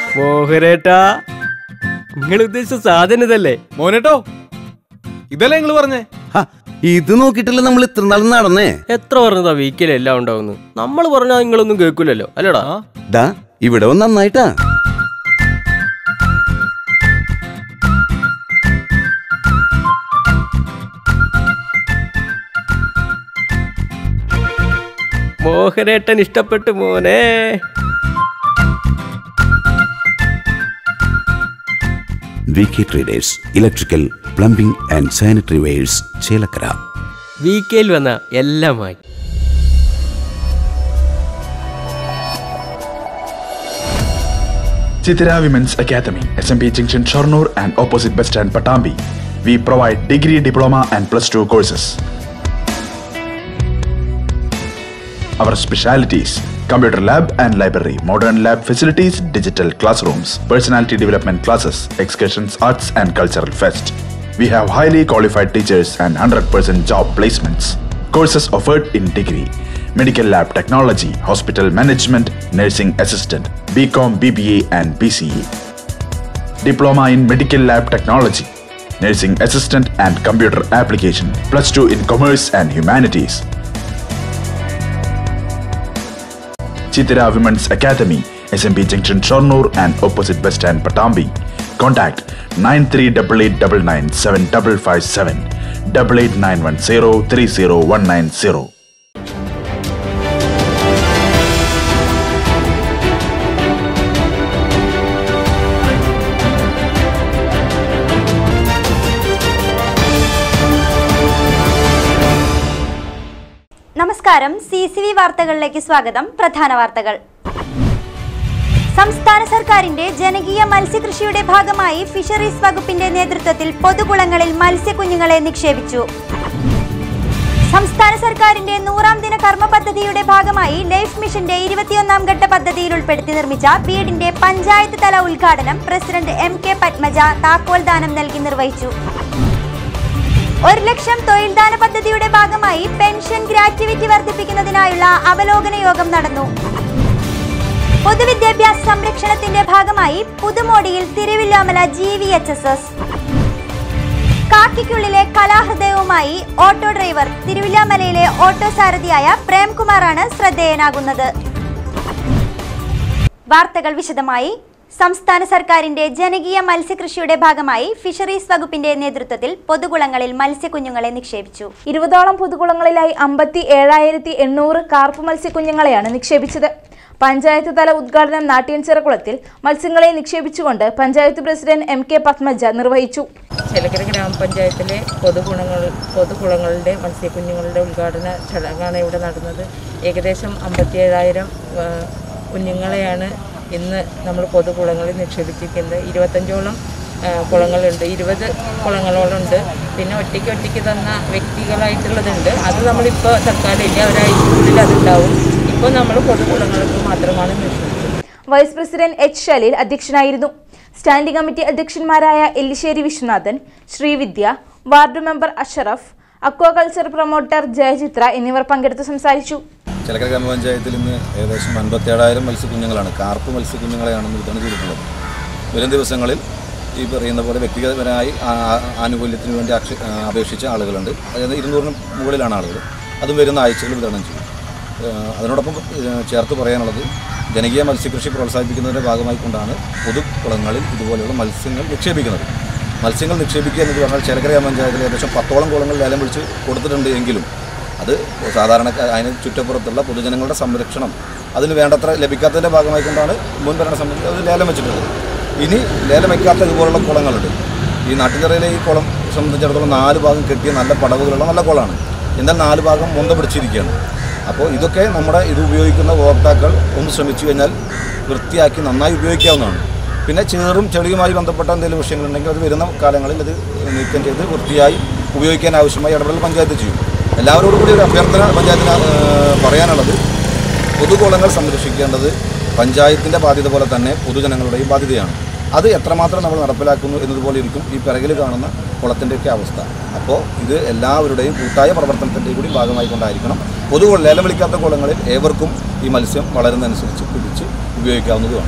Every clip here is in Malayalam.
മോഹനേട്ടാ നിങ്ങൾ ഉദ്ദേശിച്ച സാധനം ഇതല്ലേ മോനേട്ടോ ഇതല്ലേ നിങ്ങൾ പറഞ്ഞേ ഹ, ഇത് നോക്കിയിട്ടല്ലേ നമ്മൾ ഇത്ര നാൾ നടന്നേ എത്ര പറഞ്ഞതാ വീക്കിൽ എല്ലാം ഉണ്ടാവുന്നു നമ്മൾ പറഞ്ഞാൽ നിങ്ങളൊന്നും കേൾക്കൂലല്ലോ അല്ലടാ ആ ദാ ഇവിടെ വന്ന് നന്നായിട്ടാ മോഹനേട്ടൻ ഇഷ്ടപ്പെട്ടു മോനെ V K traders electrical plumbing and sanitary wares Chelakkara വീക്കയിൽ വന്ന എല്ലാമായി Chitira Women's Academy, SMP Junction Shornur and opposite bus stand Patambi. We provide degree, diploma and plus 2 courses. Our specialities computer lab and library, modern lab facilities, digital classrooms, personality development classes, excursions, arts and cultural fest. We have highly qualified teachers and 100% job placements. Courses offered in degree, medical lab technology, hospital management, nursing assistant, BCom, BBA and BCA. Diploma in medical lab technology, nursing assistant and computer application, plus 2 in commerce and humanities. Chitira Women's Academy, SMP Junction Shornur and opposite bus stand Patambi. Contact 9388997557 8891030190. നമസ്കാരം സി സി വി വാർത്തകളിലേക്ക് സ്വാഗതം പ്രധാന വാർത്തകൾ സംസ്ഥാന സർക്കാരിന്റെ ജനകീയ മത്സ്യകൃഷിയുടെ ഭാഗമായി ഫിഷറീസ് വകുപ്പിന്റെ നേതൃത്വത്തിൽ പൊതുകുളങ്ങളിൽ മത്സ്യക്കുഞ്ഞുങ്ങളെ നിക്ഷേപിച്ചു സംസ്ഥാന സർക്കാരിന്റെ നൂറാം ദിന കർമ്മ പദ്ധതിയുടെ ഭാഗമായി ലൈഫ് മിഷന്റെ ഇരുപത്തിയൊന്നാം ഘട്ട പദ്ധതിയിൽ ഉൾപ്പെടുത്തി നിർമ്മിച്ച വീടിന്റെ പഞ്ചായത്ത് തല ഉദ്ഘാടനം പ്രസിഡന്റ് എം കെ പത്മജ താക്കോൽ ദാനം നൽകി നിർവഹിച്ചു ഒരു ലക്ഷം തൊഴിൽദാന പദ്ധതിയുടെ ഭാഗമായി പെൻഷൻ ഗ്രാറ്റുവിറ്റി വർദ്ധിപ്പിക്കുന്നതിനായുള്ള അവലോകന യോഗം നടന്നു പൊതുവിദ്യാഭ്യാസ സംരക്ഷണത്തിന്റെ ഭാഗമായി പുതുമോടിയിൽ Thiruvilwamala G V H S S കാക്കിക്കുള്ളിലെ കലാഹൃദയവുമായി ഓട്ടോ ഡ്രൈവർ തിരുവില്ലാമലയിലെ ഓട്ടോ സാരഥിയായ പ്രേംകുമാറാണ് ശ്രദ്ധേയനാകുന്നത് വാർത്തകൾ വിശദമായി സംസ്ഥാന സർക്കാരിന്റെ ജനകീയ മത്സ്യകൃഷിയുടെ ഭാഗമായി ഫിഷറീസ് വകുപ്പിന്റെ നേതൃത്വത്തിൽ പൊതുകുളങ്ങളിൽ മത്സ്യക്കുഞ്ഞുങ്ങളെ നിക്ഷേപിച്ചു ഇരുപതോളം പൊതുകുളങ്ങളിലായി അമ്പത്തി ഏഴായിരത്തി എണ്ണൂറ് കാർപ്പ് മത്സ്യക്കുഞ്ഞുങ്ങളെയാണ് നിക്ഷേപിച്ചത് പഞ്ചായത്ത് തല ഉദ്ഘാടനം നാട്യൻചിറക്കുളത്തിൽ മത്സ്യങ്ങളെ നിക്ഷേപിച്ചുകൊണ്ട് panchayat president M K Padmaja നിർവഹിച്ചു ചേലക്കര ഗ്രാമപഞ്ചായത്തിലെ പൊതുകുളങ്ങൾ പൊതുകുളങ്ങളുടെ മത്സ്യക്കുഞ്ഞുങ്ങളുടെ ഉദ്ഘാടന ചടങ്ങാണ് ഇവിടെ നടന്നത് ഏകദേശം അമ്പത്തിയേഴായിരം കുഞ്ഞുങ്ങളെയാണ് ഇന്ന് നമ്മൾ പൊതുകുളങ്ങളിൽ നിക്ഷേപിച്ചിരിക്കുന്നത് ഇരുപത്തഞ്ചോളം ആ, കുളങ്ങളുണ്ട് ഇരുപത് കുളങ്ങളോളുണ്ട് പിന്നെ ഒറ്റയ്ക്ക് ഒറ്റയ്ക്ക് തന്ന വ്യക്തികളായിട്ടുള്ളതുണ്ട് അത് നമ്മളിപ്പോൾ തൽക്കാലം ഒരാഴ്ചക്കുള്ളിൽ അതുണ്ടാവും ഇപ്പോൾ നമ്മൾ പൊതുകുളങ്ങൾക്ക് മാത്രമാണ് നിക്ഷേപിച്ചത് വൈസ് പ്രസിഡന്റ് എച്ച് ഷലീൽ അധ്യക്ഷനായിരുന്നു സ്റ്റാൻഡിംഗ് കമ്മിറ്റി അധ്യക്ഷന്മാരായ Ellissery Viswanathan Sreevidya ward member Ashraf aquaculture promoter Jayachitra എന്നിവർ പങ്കെടുത്ത് സംസാരിച്ചു ചിലക്കര ഗ്രാമപഞ്ചായത്തിൽ ഇന്ന് ഏകദേശം അൻപത്തേഴായിരം മത്സ്യക്കുഞ്ഞുങ്ങളാണ് കാർപ്പ് മത്സ്യക്കുഞ്ഞുങ്ങളെയാണ് ഇന്ന് വിതരണം ചെയ്തിട്ടുള്ളത് വരും ദിവസങ്ങളിൽ ഈ പറയുന്ന പോലെ വ്യക്തിഗതപരമായി ആ- ആ- ആനുകൂല്യത്തിന് വേണ്ടി അക്ഷ ആ, അപേക്ഷിച്ച ആളുകളുണ്ട് അതായത് ഇരുന്നൂറിന് മുകളിലാണ് ആളുകൾ അതും വരുന്ന ആഴ്ചകൾ വിതരണം ചെയ്യും ഏഹ് അതിനോടൊപ്പം ഏഹ് ചേർത്ത് പറയാനുള്ളത് ജനകീയ മത്സ്യകൃഷി പ്രോത്സാഹിപ്പിക്കുന്നതിൻ്റെ ഭാഗമായി കൊണ്ടാണ് പൊതുകുളങ്ങളിൽ ഇതുപോലെയുള്ള മത്സ്യങ്ങൾ നിക്ഷേപിക്കുന്നത് മത്സ്യങ്ങൾ നിക്ഷേപിക്കുക എന്ന് പറഞ്ഞാൽ ചേലക്കര ഗ്രാമപഞ്ചായത്തിൽ ഏകദേശം പത്തോളം കുളങ്ങൾ ലേലം വിളിച്ച് കൊടുത്തിട്ടുണ്ട് എങ്കിലും അത് സാധാരണ അതിന് ചുറ്റപ്പുറത്തുള്ള പൊതുജനങ്ങളുടെ സംരക്ഷണം അതിന് വേണ്ടത്ര ലഭിക്കാത്തതിൻ്റെ ഭാഗമായി കൊണ്ടാണ് മുൻ ഭരണസമിതി അത് ലേലം വെച്ചിട്ടുള്ളത് ഇനി ലേലം വയ്ക്കാത്ത ഇതുപോലുള്ള കുളങ്ങളുണ്ട് ഈ നാട്ടിൻചിറയിലെ ഈ കുളം സംബന്ധിച്ചിടത്തോളം നാല് ഭാഗം കെട്ടിയ നല്ല പടവുകളുള്ള നല്ല കുളമാണ് എന്നാൽ നാല് ഭാഗം മൊന്ത പിടിച്ചിരിക്കുകയാണ് അപ്പോൾ ഇതൊക്കെ നമ്മുടെ ഇത് ഉപയോഗിക്കുന്ന ഉപഭോക്താക്കൾ ഒന്ന് ശ്രമിച്ചു കഴിഞ്ഞാൽ വൃത്തിയാക്കി നന്നായി ഉപയോഗിക്കാവുന്നതാണ് പിന്നെ ചേറും ചെളിയുമായി ബന്ധപ്പെട്ട എന്തെങ്കിലും വിഷയങ്ങളുണ്ടെങ്കിൽ അത് വരുന്ന കാലങ്ങളിൽ അത് നീക്കം ചെയ്ത് വൃത്തിയായി ഉപയോഗിക്കാൻ ആവശ്യമായ ഇടപെടൽ പഞ്ചായത്ത് ചെയ്യും എല്ലാവരോടും കൂടി ഒരു അഭ്യർത്ഥന പഞ്ചായത്തിന് ഏഹ്, പറയാനുള്ളത് പൊതുകുളങ്ങൾ സംരക്ഷിക്കേണ്ടത് പഞ്ചായത്തിൻ്റെ ബാധ്യത പോലെ തന്നെ പൊതുജനങ്ങളുടെയും ബാധ്യതയാണ് അത് എത്രമാത്രം നമ്മൾ നടപ്പിലാക്കുന്നു എന്നതുപോലെ ഇരിക്കും ഈ പിറകിൽ കാണുന്ന കുളത്തിൻ്റെയൊക്കെ അവസ്ഥ അപ്പോൾ ഇത് എല്ലാവരുടെയും കൂട്ടായ പ്രവർത്തനത്തിൻ്റെ കൂടി ഭാഗമായി കൊണ്ടായിരിക്കണം പൊതുകുളം ലേലം വിളിക്കാത്ത കുളങ്ങളിൽ ഏവർക്കും ഈ മത്സ്യം വളരുന്നതനുസരിച്ച് പിടിച്ച് ഉപയോഗിക്കാവുന്നതുമാണ്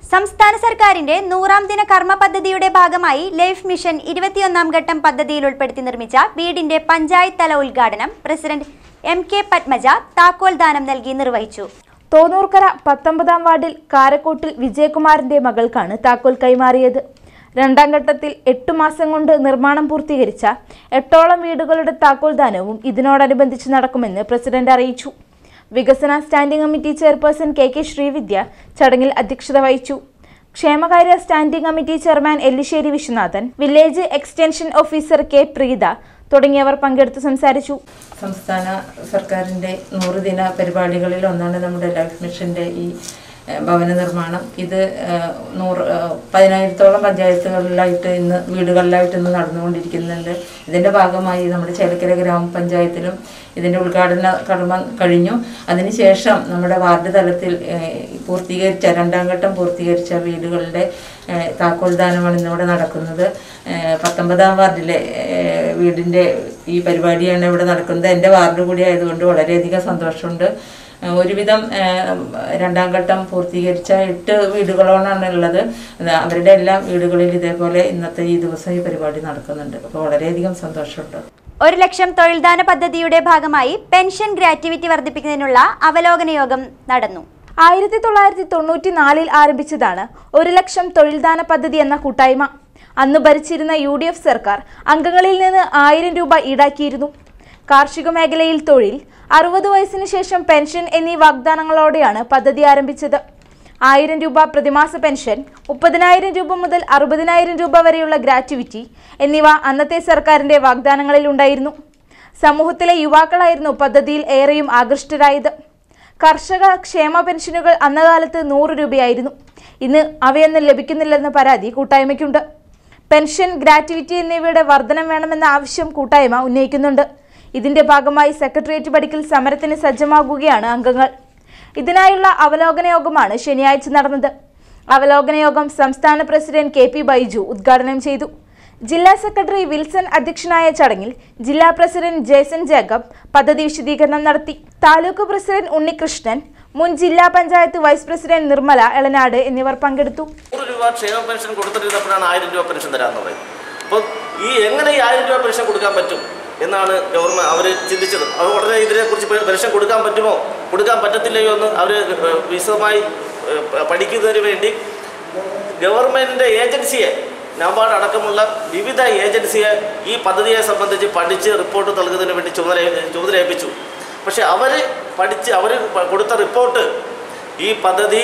സംസ്ഥാന സർക്കാരിന്റെ നൂറാം ദിന കർമ്മ പദ്ധതിയുടെ ഭാഗമായി ലൈഫ് മിഷൻ ഇരുപത്തിയൊന്നാം ഘട്ടം പദ്ധതിയിൽ ഉൾപ്പെടുത്തി നിർമ്മിച്ച വീടിന്റെ പഞ്ചായത്ത് തല ഉദ്ഘാടനം പ്രസിഡന്റ് എം കെ പത്മജ താക്കോൽ ദാനം നൽകി നിർവഹിച്ചു തോന്നൂർക്കര പത്തൊമ്പതാം വാർഡിൽ കാരക്കോട്ടിൽ വിജയകുമാറിന്റെ മകൾക്കാണ് താക്കോൽ കൈമാറിയത് രണ്ടാം ഘട്ടത്തിൽ എട്ടു മാസം കൊണ്ട് നിർമ്മാണം പൂർത്തീകരിച്ച എട്ടോളം വീടുകളുടെ താക്കോൽ ദാനവും ഇതിനോടനുബന്ധിച്ച് നടക്കുമെന്ന് പ്രസിഡന്റ് അറിയിച്ചു വികസന standing committee chairperson K K Sreevidya ചടങ്ങിൽ അധ്യക്ഷത വഹിച്ചു ക്ഷേമകാര്യ standing committee chairman Ellissery Viswanathan village extension officer K Preetha തുടങ്ങിയവർ പങ്കെടുത്ത് സംസാരിച്ചു സംസ്ഥാന സർക്കാരിൻ്റെ നൂറ് ദിന പരിപാടികളിൽ ഒന്നാണ് നമ്മുടെ ലൈഫ് മിഷൻ്റെ ഈ ഏഹ്, ഭവന നിർമ്മാണം ഇത് ഏഹ്, നൂറ് ഏഹ്, പതിനായിരത്തോളം പഞ്ചായത്തുകളിലായിട്ട് ഇന്ന് വീടുകളിലായിട്ട് ഇന്ന് നടന്നുകൊണ്ടിരിക്കുന്നുണ്ട് ഇതിൻ്റെ ഭാഗമായി നമ്മുടെ ചേലക്കര ഗ്രാമപഞ്ചായത്തിലും ഇതിൻ്റെ ഉദ്ഘാടന കർമ്മം കഴിഞ്ഞു അതിനുശേഷം നമ്മുടെ വാർഡ് തലത്തിൽ ഏഹ്, പൂർത്തീകരിച്ച രണ്ടാം ഘട്ടം പൂർത്തീകരിച്ച വീടുകളുടെ ഏഹ്, താക്കോൽദാനമാണ് ഇന്നിവിടെ നടക്കുന്നത് ഏഹ്, പത്തൊമ്പതാം വാർഡിലെ ഏഹ്, വീടിൻ്റെ ഈ പരിപാടിയാണ് ഇവിടെ നടക്കുന്നത് എൻ്റെ വാർഡ് കൂടി ആയതുകൊണ്ട് വളരെയധികം സന്തോഷമുണ്ട് ഏഹ്, ഒരുവിധം ഏഹ്, രണ്ടാം ഘട്ടം പൂർത്തീകരിച്ച എട്ട് വീടുകളോടാണ് ഉള്ളത് അത് അവരുടെ എല്ലാ വീടുകളിൽ ഇതേപോലെ ഇന്നത്തെ ഈ ദിവസം ഈ പരിപാടി നടക്കുന്നുണ്ട് അപ്പോൾ വളരെയധികം സന്തോഷമുണ്ട് ഒരു ലക്ഷം തൊഴിൽദാന പദ്ധതിയുടെ ഭാഗമായി പെൻഷൻ ഗ്രാറ്റുവിറ്റി വർദ്ധിപ്പിക്കുന്നതിനുള്ള അവലോകന യോഗം നടന്നു ആയിരത്തി തൊള്ളായിരത്തി തൊണ്ണൂറ്റി നാലിൽ ആരംഭിച്ചതാണ് ഒരു ലക്ഷം തൊഴിൽദാന പദ്ധതി എന്ന കൂട്ടായ്മ അന്ന് ഭരിച്ചിരുന്ന യു ഡി എഫ് സർക്കാർ അംഗങ്ങളിൽ നിന്ന് ആയിരം രൂപ ഈടാക്കിയിരുന്നു കാർഷിക മേഖലയിൽ തൊഴിൽ അറുപത് വയസ്സിന് ശേഷം പെൻഷൻ എന്നീ വാഗ്ദാനങ്ങളോടെയാണ് പദ്ധതി ആരംഭിച്ചത് ആയിരം രൂപ പ്രതിമാസ പെൻഷൻ മുപ്പതിനായിരം രൂപ മുതൽ അറുപതിനായിരം രൂപ വരെയുള്ള ഗ്രാറ്റുവിറ്റി എന്നിവ അന്നത്തെ സർക്കാരിന്റെ വാഗ്ദാനങ്ങളിൽ ഉണ്ടായിരുന്നു സമൂഹത്തിലെ യുവാക്കളായിരുന്നു പദ്ധതിയിൽ ഏറെയും ആകൃഷ്ടരായത് കർഷക ക്ഷേമ പെൻഷനുകൾ അന്നകാലത്ത് നൂറ് രൂപയായിരുന്നു ഇന്ന് അവയൊന്നും ലഭിക്കുന്നില്ലെന്ന പരാതി കൂട്ടായ്മയ്ക്കുണ്ട് പെൻഷൻ ഗ്രാറ്റുവിറ്റി എന്നിവയുടെ വർധനം വേണമെന്ന ആവശ്യം കൂട്ടായ്മ ഉന്നയിക്കുന്നുണ്ട് ഇതിന്റെ ഭാഗമായി സെക്രട്ടേറിയറ്റ് പടിക്കൽ സമരത്തിന് സജ്ജമാകുകയാണ് അംഗങ്ങൾ ഇതിനായുള്ള അവലോകന യോഗമാണ് ശനിയാഴ്ച നടന്നത് അവലോകന യോഗം സംസ്ഥാന പ്രസിഡന്റ് കെ പി ബൈജു ഉദ്ഘാടനം ചെയ്തു ജില്ലാ സെക്രട്ടറി വിൽസൺ അധ്യക്ഷനായ ചടങ്ങിൽ ജില്ലാ പ്രസിഡന്റ് ജേസൺ ജേക്കബ് പദ്ധതി വിശദീകരണം നടത്തി താലൂക്ക് പ്രസിഡന്റ് ഉണ്ണികൃഷ്ണൻ മുൻ ജില്ലാ പഞ്ചായത്ത് വൈസ് പ്രസിഡന്റ് നിർമ്മല എളനാട് എന്നിവർ പങ്കെടുത്തു നൂറ് രൂപ ക്ഷേമ പെൻഷൻ കൊടുത്തിരുന്നപ്പോഴാണ് ആയിരം രൂപ പെൻഷൻ തരാമെന്ന് പറയുന്നത് അപ്പോൾ ഈ എങ്ങനെ ഈ ആയിരം രൂപ പെൻഷൻ കൊടുക്കാൻ പറ്റും എന്നാണ് ഗവൺമെൻറ് അവർ ചിന്തിച്ചത് അവർ ഉടനെ ഇതിനെക്കുറിച്ച് പെ- പെൻഷൻ കൊടുക്കാൻ പറ്റുമോ കൊടുക്കാൻ പറ്റത്തില്ലയോ എന്ന് അവർ വിശദമായി ഏഹ്, പഠിക്കുന്നതിന് വേണ്ടി ഗവൺമെൻറ്റിൻ്റെ ഏജൻസിയെ നബാർഡ് അടക്കമുള്ള വിവിധ ഏജൻസിയെ ഈ പദ്ധതിയെ സംബന്ധിച്ച് പഠിച്ച് റിപ്പോർട്ട് നൽകുന്നതിന് വേണ്ടി ചുമതല ചുമതലയേൽപ്പിച്ചു പക്ഷേ അവർ പഠിച്ച് അവർ കൊടുത്ത റിപ്പോർട്ട് ഈ പദ്ധതി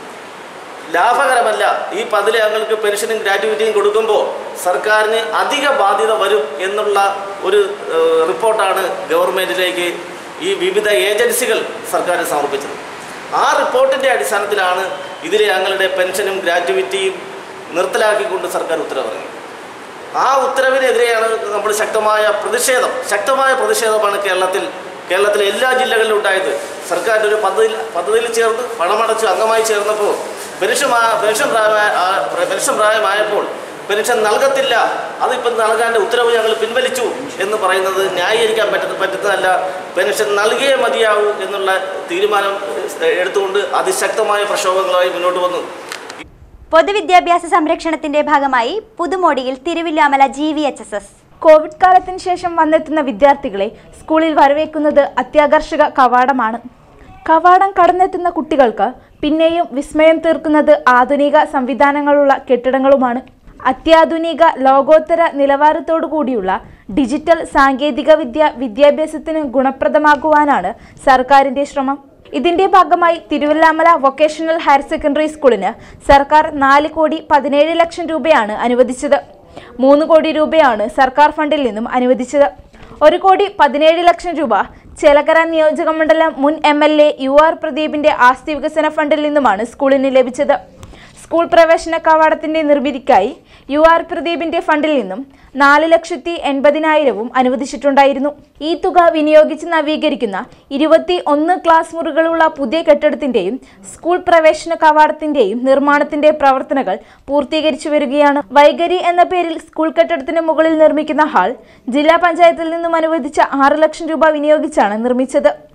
ലാഭകരമല്ല ഈ പദ്ധതി ഞങ്ങൾക്ക് പെൻഷനും ഗ്രാറ്റുവിറ്റിയും കൊടുക്കുമ്പോൾ സർക്കാരിന് അധിക ബാധ്യത വരും എന്നുള്ള ഒരു ഏഹ്, റിപ്പോർട്ടാണ് ഗവൺമെൻറ്റിലേക്ക് ഈ വിവിധ ഏജൻസികൾ സർക്കാരിന് സമർപ്പിച്ചത് ആ റിപ്പോർട്ടിൻ്റെ അടിസ്ഥാനത്തിലാണ് ഇതിലെ ഞങ്ങളുടെ പെൻഷനും ഗ്രാറ്റുവിറ്റിയും നിർത്തലാക്കിക്കൊണ്ട് സർക്കാർ ഉത്തരവിറങ്ങി ആ ഉത്തരവിനെതിരെയാണ് നമ്മൾ ശക്തമായ പ്രതിഷേധം ശക്തമായ പ്രതിഷേധമാണ് കേരളത്തിൽ കേരളത്തിലെ എല്ലാ ജില്ലകളിലും ഉണ്ടായത് സർക്കാരിൻ്റെ ഒരു പദ്ധതിയിൽ പദ്ധതിയിൽ ചേർന്ന് പണമടച്ച് അംഗമായി ചേർന്നപ്പോൾ പെൻഷൻ ആ- പെൻഷൻ പ്രായമായ ആ- പെൻഷൻ പ്രായമായപ്പോൾ പെൻഷൻ നൽകത്തില്ല അതിപ്പം നൽകാൻ്റെ ഉത്തരവ് ഞങ്ങൾ പിൻവലിച്ചു എന്ന് പറയുന്നത് ന്യായീകരിക്കാൻ പറ്റുന്ന പറ്റുന്നതല്ല പെൻഷൻ നൽകിയേ മതിയാവൂ എന്നുള്ള തീരുമാനം ഏഹ്, എടുത്തുകൊണ്ട് അതിശക്തമായ പ്രക്ഷോഭങ്ങളുമായി മുന്നോട്ട് വന്നു പൊതുവിദ്യാഭ്യാസ സംരക്ഷണത്തിന്റെ ഭാഗമായി പുതുമോടിയിൽ Thiruvilwamala G V H S S COVID കാലത്തിന് ശേഷം വന്നെത്തുന്ന വിദ്യാർത്ഥികളെ സ്കൂളിൽ വരവേക്കുന്നത് അത്യാകർഷക കവാടമാണ് കവാടം കടന്നെത്തുന്ന കുട്ടികൾക്ക് പിന്നെയും വിസ്മയം തീർക്കുന്നത് ആധുനിക സംവിധാനങ്ങളുള്ള കെട്ടിടങ്ങളുമാണ് അത്യാധുനിക ലോകോത്തര നിലവാരത്തോടു കൂടിയുള്ള ഡിജിറ്റൽ സാങ്കേതിക വിദ്യ വിദ്യാഭ്യാസത്തിന് ഗുണപ്രദമാക്കുവാനാണ് സർക്കാരിന്റെ ശ്രമം ഇതിന്റെ ഭാഗമായി തിരുവല്ലാമല വൊക്കേഷണൽ ഹയർ സെക്കൻഡറി സ്കൂളിന് സർക്കാർ നാല് കോടി പതിനേഴ് ലക്ഷം രൂപയാണ് അനുവദിച്ചത് മൂന്ന് കോടി രൂപയാണ് സർക്കാർ ഫണ്ടിൽ നിന്നും അനുവദിച്ചത് ഒരു കോടി പതിനേഴ് ലക്ഷം രൂപ ചേലക്കര നിയോജക മണ്ഡലം മുൻ M L A U R പ്രദീപിന്റെ ആസ്തി വികസന ഫണ്ടിൽ നിന്നുമാണ് സ്കൂളിന് ലഭിച്ചത് സ്കൂൾ പ്രവേശന കവാടത്തിന്റെ നിർമ്മിതിക്കായി യു ആർ പ്രദീപിന്റെ ഫണ്ടിൽ നിന്നും നാല് ലക്ഷത്തി എൺപതിനായിരവും അനുവദിച്ചിട്ടുണ്ടായിരുന്നു ഈ തുക വിനിയോഗിച്ച് നവീകരിക്കുന്ന ഇരുപത്തി ഒന്ന് ക്ലാസ് മുറികളുള്ള പുതിയ കെട്ടിടത്തിന്റെയും സ്കൂൾ പ്രവേശന കവാടത്തിന്റെയും നിർമ്മാണത്തിന്റെ പ്രവർത്തനങ്ങൾ പൂർത്തീകരിച്ചു വരികയാണ് വൈകരി എന്ന പേരിൽ സ്കൂൾ കെട്ടിടത്തിന് മുകളിൽ നിർമ്മിക്കുന്ന ഹാൾ ജില്ലാ പഞ്ചായത്തിൽ നിന്നും അനുവദിച്ച ആറ് ലക്ഷം രൂപ വിനിയോഗിച്ചാണ് നിർമ്മിച്ചത്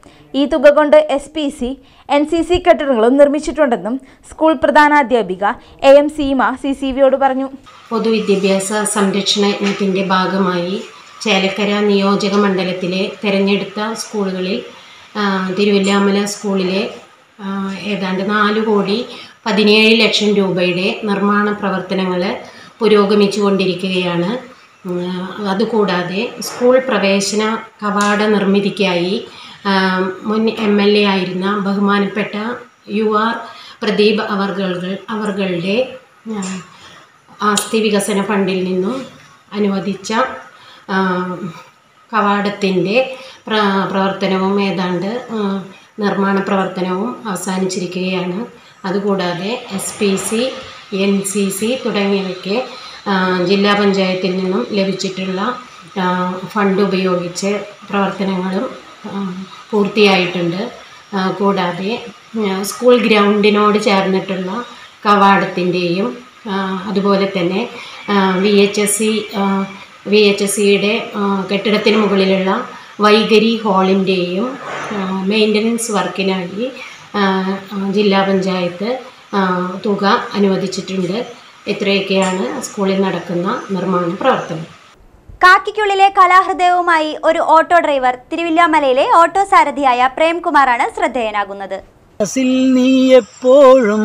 ഈ തുക കൊണ്ട് S P C N C C കെട്ടിടങ്ങളും നിർമ്മിച്ചിട്ടുണ്ടെന്നും സ്കൂൾ പ്രധാനാധ്യാപിക A M Seema C C വിയോട് പറഞ്ഞു പൊതുവിദ്യാഭ്യാസ സംരക്ഷണ യജ്ഞത്തിൻ്റെ ഭാഗമായി ചേലക്കര നിയോജക മണ്ഡലത്തിലെ തിരഞ്ഞെടുത്ത സ്കൂളുകളിൽ ആ, തിരുവല്ലാമല സ്കൂളിലെ ആ, ഏതാണ്ട് നാല് കോടി പതിനേഴ് ലക്ഷം രൂപയുടെ നിർമ്മാണ പ്രവർത്തനങ്ങൾ പുരോഗമിച്ചു കൊണ്ടിരിക്കുകയാണ് ഉം, അതുകൂടാതെ സ്കൂൾ പ്രവേശന കവാട നിർമ്മിതിക്കായി ആ, മുൻ എം എൽ എ ആയിരുന്ന ബഹുമാനപ്പെട്ട യു ആർ പ്രദീപ് അവർകൾ അവർകളുടെ ആ, ആസ്തി വികസന ഫണ്ടിൽ നിന്നും അനുവദിച്ച ആ, കവാടത്തിൻ്റെ പ്ര പ്രവർത്തനവും ഏതാണ്ട് ആ, നിർമ്മാണ പ്രവർത്തനവും അവസാനിച്ചിരിക്കുകയാണ് അതുകൂടാതെ S P C N C C തുടങ്ങിയവയ്ക്ക് ആ, ജില്ലാ പഞ്ചായത്തിൽ നിന്നും ലഭിച്ചിട്ടുള്ള ആ, ഫണ്ട് ഉപയോഗിച്ച് പ്രവർത്തനങ്ങളും ആ, പൂർത്തിയായിട്ടുണ്ട് ആ, കൂടാതെ ആ, സ്കൂൾ ഗ്രൗണ്ടിനോട് ചേർന്നിട്ടുള്ള കവാടത്തിൻ്റെയും അതുപോലെ തന്നെ V H S C V H S സിയുടെ കെട്ടിടത്തിന് മുകളിലുള്ള വൈകരി ഹാളിൻ്റെയും മെയിൻ്റനൻസ് വർക്കിനായി ആ, ആ, ജില്ലാ പഞ്ചായത്ത് ആ, തുക അനുവദിച്ചിട്ടുണ്ട് ഇത്രയൊക്കെയാണ് സ്കൂളിൽ നടക്കുന്ന നിർമ്മാണ പ്രവർത്തനം കാക്കിക്കുള്ളിലെ കലാഹൃദയവുമായി ഒരു ഓട്ടോ ഡ്രൈവർ തിരുവില്ലാമലയിലെ ഓട്ടോ സാരഥിയായ പ്രേംകുമാറാണ് ശ്രദ്ധേയനാകുന്നത് മനസ്സിൽ നീ എപ്പോഴും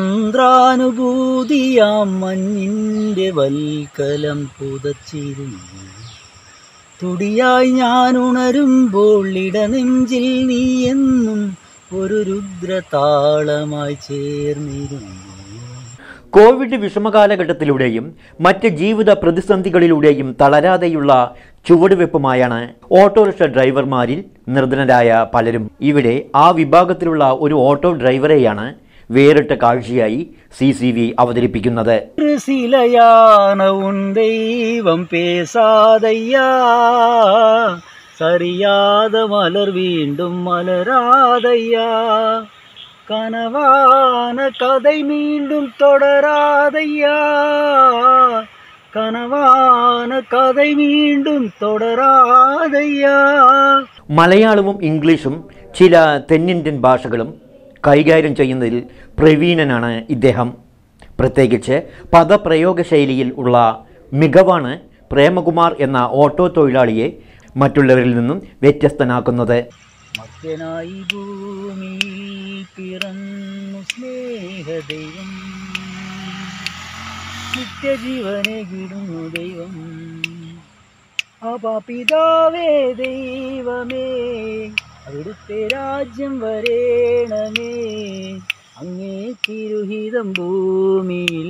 മന്ത്രാനുഭൂതിയാം മഞ്ഞിൻ്റെ വൽക്കലം പുതച്ചിരുന്നു തുടിയായി ഞാൻ ഉണരുമ്പോൾ ഇടനെഞ്ചിൽ നീ എന്നും ഒരു രുദ്രതാളമായി ചേർന്നിരുന്നു കോവിഡ് വിഷമകാലഘട്ടത്തിലൂടെയും മറ്റ് ജീവിത പ്രതിസന്ധികളിലൂടെയും തളരാതെയുള്ള ചുവടുവെപ്പുമായാണ് ഓട്ടോറിക്ഷ ഡ്രൈവർമാരിൽ നിർധനരായ പലരും ഇവിടെ ആ വിഭാഗത്തിലുള്ള ഒരു ഓട്ടോ ഡ്രൈവറെയാണ് വേറിട്ട കാഴ്ചയായി സി സി വി അവതരിപ്പിക്കുന്നത് ஒரு சிலையான உன் தெய்வம் பேசாதையா சரியாத மலர் மீண்டும் மலராதையா கனவான கதை மீண்டும் தொடராதையா കനവാന കഥ വീണ്ടും തുടരാതയ്യാ മലയാളവും ഇംഗ്ലീഷും ചില തെന്നിന്ത്യൻ ഭാഷകളും കൈകാര്യം ചെയ്യുന്നതിൽ പ്രവീണനാണ് ഇദ്ദേഹം പ്രത്യേകിച്ച് പദപ്രയോഗ ശൈലിയിൽ ഉള്ള മികവാണ് പ്രേമകുമാർ എന്ന ഓട്ടോ തൊഴിലാളിയെ മറ്റുള്ളവരിൽ നിന്നും വ്യത്യസ്തനാക്കുന്നത് മധ്യനായി ഭൂമിയിൽ പിറന്നു സ്നേഹദൈവം നിത്യജീവനെ വിടുന്നു ദൈവം അപാപിതാവേ ദൈവമേ അവിടുത്തെ രാജ്യം വരേണമേ അങ്ങേ തിരുഹിതം ഭൂമിയിൽ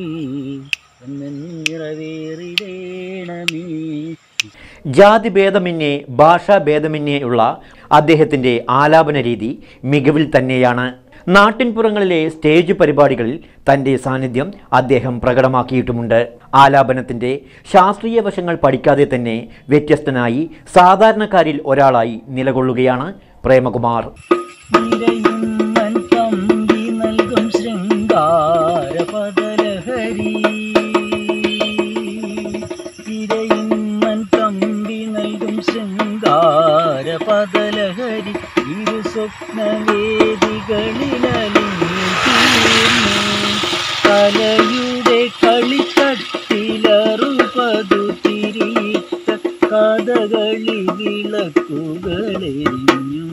നിറവേറിടേണമേ ജാതിഭേദമന്യേ ഭാഷാഭേദമന്യേ ഉള്ള അദ്ദേഹത്തിൻ്റെ ആലാപന രീതി മികവിൽ തന്നെയാണ് നാട്ടിൻപുറങ്ങളിലെ സ്റ്റേജ് പരിപാടികളിൽ തൻ്റെ സാന്നിധ്യം അദ്ദേഹം പ്രകടമാക്കിയിട്ടുമുണ്ട് ആലാപനത്തിൻ്റെ ശാസ്ത്രീയ വശങ്ങൾ പഠിക്കാതെ തന്നെ വ്യത്യസ്തനായി സാധാരണക്കാരിൽ ഒരാളായി നിലകൊള്ളുകയാണ് പ്രേമകുമാർ നിരയുന്നൻ തമ്പി നൽകും ശൃംഗാര പദലഹരി തിരയുന്നൻ തമ്പി നൽകും ശൃംഗാര പദലഹരി ഇരു സ്വപ്നവേദികളിലലിഞ്ഞു തീർന്നു കലയുടെ കളിത്തട്ടിലറുപതു തിരിയിട്ട കഥകളി വിളക്കുകളെരിഞ്ഞു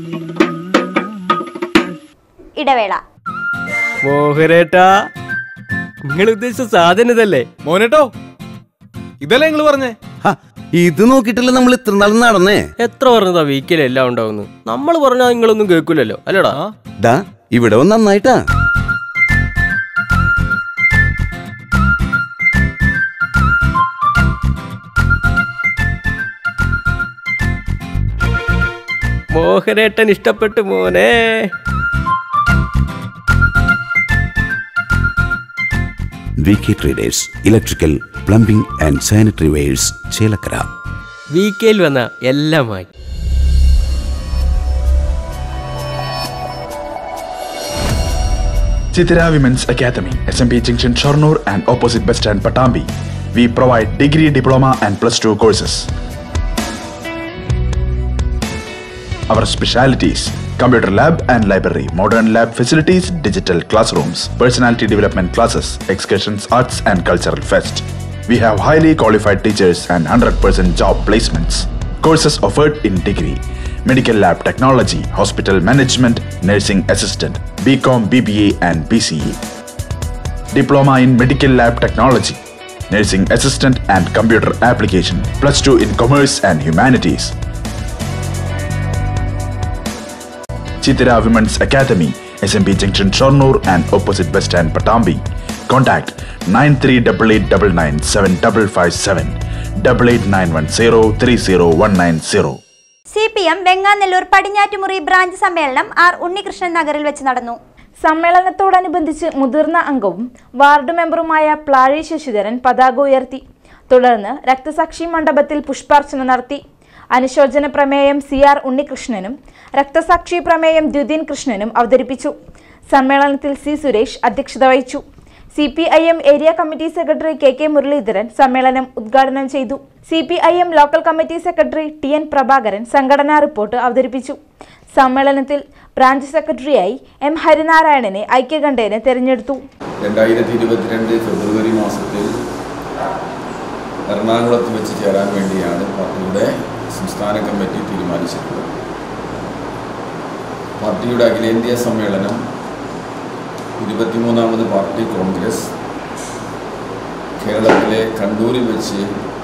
ഇടവേള മോഹനേട്ടാ നിങ്ങൾ ഉദ്ദേശിച്ച സാധനം ഇതല്ലേ മോനേട്ടോ ഇതല്ലേ നിങ്ങൾ പറഞ്ഞേ ഇത് നോക്കിയിട്ടല്ലേ നമ്മൾ ഇത്ര നാൾ നടന്നേ എത്ര പറഞ്ഞതാ വീക്കിൽ എല്ലാം ഉണ്ടാവുന്നു നമ്മൾ പറഞ്ഞാൽ നിങ്ങളൊന്നും കേൾക്കൂലല്ലോ അല്ലടാ ഡാ ഇവിടെ വന്ന് നന്നായിട്ടാ മോഹനേട്ടൻ ഇഷ്ടപ്പെട്ടു മോനെ V K traders electrical plumbing and sanitary wares Chelakkara വീക്കയിൽ വന്ന എല്ലാമായി Chitira Women's Academy, SMP Junction Shornur and opposite Bus Stand Patambi. We provide degree, diploma and plus 2 courses. Our specialities computer lab and library, modern lab facilities, digital classrooms, personality development classes, excursions, arts and cultural fest. We have highly qualified teachers and 100% job placements. Courses offered in degree, medical lab technology, hospital management, nursing assistant, BCom, BBA and BCE. Diploma in medical lab technology, nursing assistant and computer application, plus 2 in commerce and humanities. Chitira Women's Academy, SMB Junction Shornur and opposite Bus Stand Patambi. Contact 9388975557 8891030190. C P M Vengannallur Padinjattumuri branch സമ്മേളനം ആർ ഉണ്ണികൃഷ്ണൻ നഗറിൽ വെച്ച് നടന്നു സമ്മേളനത്തോടനുബന്ധിച്ച് മുതിർന്ന അംഗവും വാർഡ് മെമ്പറുമായ പ്ലാഴി ശശിധരൻ പതാക ഉയർത്തി തുടർന്ന് രക്തസാക്ഷി മണ്ഡപത്തിൽ പുഷ്പാർച്ചന നടത്തി അനുശോചന പ്രമേയം സി ആർ ഉണ്ണികൃഷ്ണനും രക്തസാക്ഷി പ്രമേയം ദ്യുതിൻ കൃഷ്ണനും അവതരിപ്പിച്ചു സമ്മേളനത്തിൽ സി സുരേഷ് അധ്യക്ഷത വഹിച്ചു C P I M area committee secretary K K Muraleedharan സമ്മേളനം ഉദ്ഘാടനം ചെയ്തു C P I M local committee secretary T N Prabhakaran സംഘടനാ റിപ്പോർട്ട് അവതരിപ്പിച്ചു സമ്മേളനത്തിൽ ബ്രാഞ്ച് സെക്രട്ടറിയായി എം ഹരിനാരായണനെ ഐക്യകണ്ഠേന തെരഞ്ഞെടുത്തു രണ്ടായിരത്തി ഇരുപത്തിരണ്ട് ഫെബ്രുവരി മാസത്തിൽ എറണാകുളത്ത് വെച്ച് ചേരാൻ വേണ്ടിയാണ് പാർട്ടിയുടെ സംസ്ഥാന കമ്മിറ്റി തീരുമാനിച്ചിട്ടുള്ളത് പാർട്ടിയുടെ അഖിലേന്ത്യാ സമ്മേളനം ഇരുപത്തിമൂന്നാമത് പാർട്ടി കോൺഗ്രസ് കേരളത്തിലെ കണ്ണൂരിൽ വെച്ച്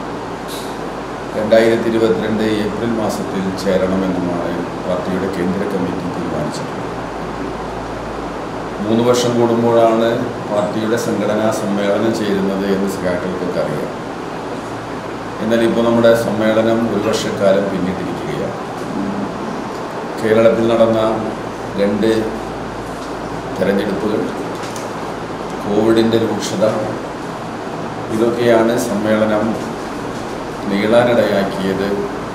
രണ്ടായിരത്തി ഇരുപത്തിരണ്ട് ഏപ്രിൽ മാസത്തിൽ ചേരണമെന്നുമാണ് പാർട്ടിയുടെ കേന്ദ്ര കമ്മിറ്റി തീരുമാനിച്ചിട്ടുള്ളത് മൂന്ന് വർഷം കൂടുമ്പോഴാണ് പാർട്ടിയുടെ സംഘടനാ സമ്മേളനം ചേരുന്നത് എന്ന് സഖാക്കൾക്കൊക്കെ അറിയാം എന്നാൽ ഇപ്പോൾ നമ്മുടെ സമ്മേളനം ഒരു വർഷക്കാലം പിന്നിട്ടിരിക്കുകയാണ് കേരളത്തിൽ നടന്ന രണ്ട് തെരഞ്ഞെടുപ്പുകൾ കോവിഡിൻ്റെ രൂക്ഷത ഇതൊക്കെയാണ് സമ്മേളനം നീളാനിടയാക്കിയത്